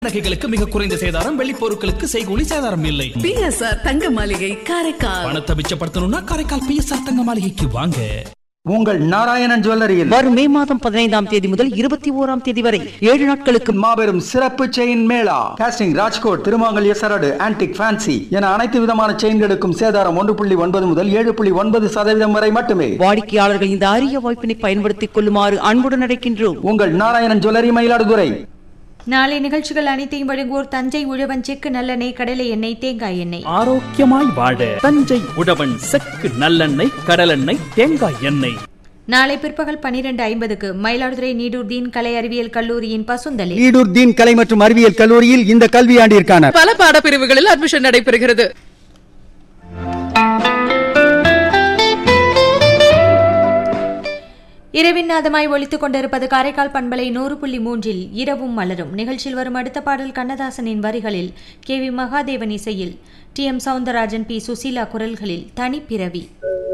நகைகளுக்கு மிக குறைந்த சேதாரம் வெள்ளி பொருட்களுக்கு செய்கூலி சேதாரம் இல்லை பிஎஸ்ஆர் தங்க மாளிகை காரைக்கால் பணத்தை மிச்சப்படுத்தணும்னா காரைக்கால் பிஎஸ்ஆர் தங்க மாளிகைக்கு வாங்க உங்கள் நாராயணன் ஜுவல்லரியில் வரும் மே மாதம் பதினைந்தாம் தேதி முதல் இருபத்தி ஓராம் தேதி வரை ஏழு நாட்களுக்கு மாபெரும் சிறப்பு செயின் மேளா காஸ்டிங் ராஜ்கோட் திருமாங்கல்ய சரடு ஆன்டிக் ஃபேன்சி என அனைத்து விதமான செயின்களுக்கும் சேதாரம் ஒன்று புள்ளி ஒன்பது முதல் ஏழு புள்ளி ஒன்பது சதவீதம் வரை மட்டுமே வாடிக்கையாளர்கள் இந்த அரிய வாய்ப்பினை பயன்படுத்திக் கொள்ளுமாறு அன்புடன் அழைக்கின்றோம் உங்கள் நாராயணன் ஜுவல்லரி மயிலாடுதுறை நாளை நிகழ்ச்சிகள் அனைத்தையும் வழங்குவோர் தஞ்சை உழவன் செக்கு நல்லெண்ணெய் கடலை எண்ணெய் தேங்காய் எண்ணெய் ஆரோக்கியமாய் வாழ தஞ்சை உழவன் செக்கு நல்லெண்ணெய் கடலெண்ணெய் தேங்காய் எண்ணெய் நாளை பிற்பகல் பனிரெண்டு ஐம்பதுக்கு மயிலாடுதுறை நீடூர் தீன் கலை அறிவியல் கல்லூரியின் பசுந்தலி ஈடூர் தீன் கலை மற்றும் அறிவியல் கல்லூரியில் இந்த கல்வியாண்டிற்கான பல பாடப்பிரிவுகளில் அட்மிஷன் நடைபெறுகிறது இரவின் நாதமாய் ஒலித்துக் கொண்டிருப்பது காரைக்கால் பண்பலை நூறு புள்ளி மூன்றில் இரவும் மலரும் நிகழ்ச்சியில் வரும் அடுத்த பாடல் கண்ணதாசனின் வரிகளில் கே வி மகாதேவன் இசையில் T M Soundararajan P Susheela குரல்களில் தனிப்பிறவி